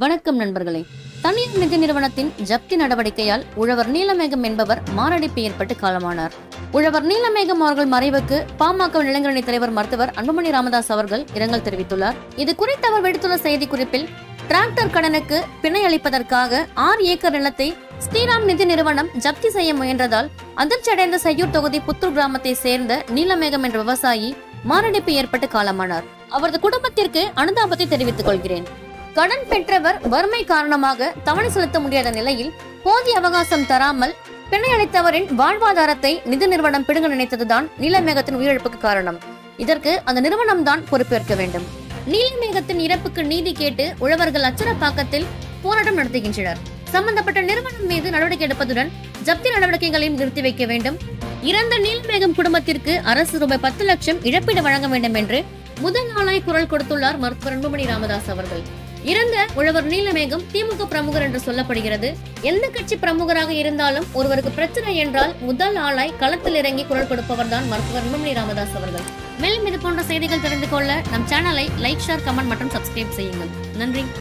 வணக்கம் நண்பர்களே தனியார் நிதி நிறுவனத்தின் ஜப்தி நடவடிக்கையால் உழவர் நீலமேகம் என்பவர் மாரடைப்பு ஏற்பட்டு காலமானார் உழவர் நீலமேகம் அவர்கள் மறைவுக்கு பாமக இளைஞரணி தலைவர் மருத்துவர் அன்புமணி ராமதாஸ் அவர்கள் இரங்கல் தெரிவித்துள்ளார் இது குறித்து அவர் விடுத்துள்ள செய்தி குறிப்பில் டிராக்டர் கடனுக்கு பிணை அளிப்பதற்காக ஆறு ஏக்கர் நிலத்தை ஸ்ரீராம் நிதி நிறுவனம் ஜப்தி செய்ய முயன்றதால் அதிர்ச்சியடைந்த செய்யூர் தொகுதி புத்தூர் கிராமத்தை சேர்ந்த நீலமேகம் என்ற விவசாயி மாரடைப்பு ஏற்பட்டு காலமானார் அவரது குடும்பத்திற்கு அனுதாபத்தை தெரிவித்துக் கொள்கிறேன் கடன் பெற்றவர் வறுமை காரணமாக தவணை செலுத்த முடியாத நிலையில் போதிய அவகாசம் தராமல் பிணை அளித்தவரின் வாழ்வாதாரத்தை நிதி நிறுவனம் பிடுங்க நினைத்ததுதான் நீலமேகத்தின் உயிரிழப்புக்கு காரணம் இதற்கு அந்த நிறுவனம் தான் பொறுப்பேற்க வேண்டும் நீலமேகத்தின் இறப்புக்கு நீதி கேட்டு உழவர்கள் அச்சரப்பாக்கத்தில் போராட்டம் நடத்துகின்றனர் சம்பந்தப்பட்ட நிறுவனம் மீது நடவடிக்கை எடுப்பதுடன் ஜப்தி நடவடிக்கைகளையும் நிறுத்தி வைக்க வேண்டும் இறந்த நீலமேகம் குடும்பத்திற்கு அரசு ரூபாய் பத்து லட்சம் இழப்பீடு வழங்க வேண்டும் என்று முதல் நாளாய் குரல் கொடுத்துள்ளார் மருத்துவர் அன்புமணி ராமதாஸ் அவர்கள் இறந்த உழவர் நீலமேகம் திமுக பிரமுகர் என்று சொல்லப்படுகிறது எந்த கட்சி பிரமுகராக இருந்தாலும் ஒருவருக்கு பிரச்சனை என்றால் முதல் ஆளாய் களத்தில் இறங்கி குரல் கொடுப்பவர் தான் மருத்துவர் அன்புமணி ராமதாஸ் அவர்கள் மேலும் இது போன்ற செய்திகள் தெரிந்து கொள்ள நம் சேனலை லைக் ஷேர் கமெண்ட் மற்றும் சப்ஸ்கிரைப் செய்யுங்கள் நன்றி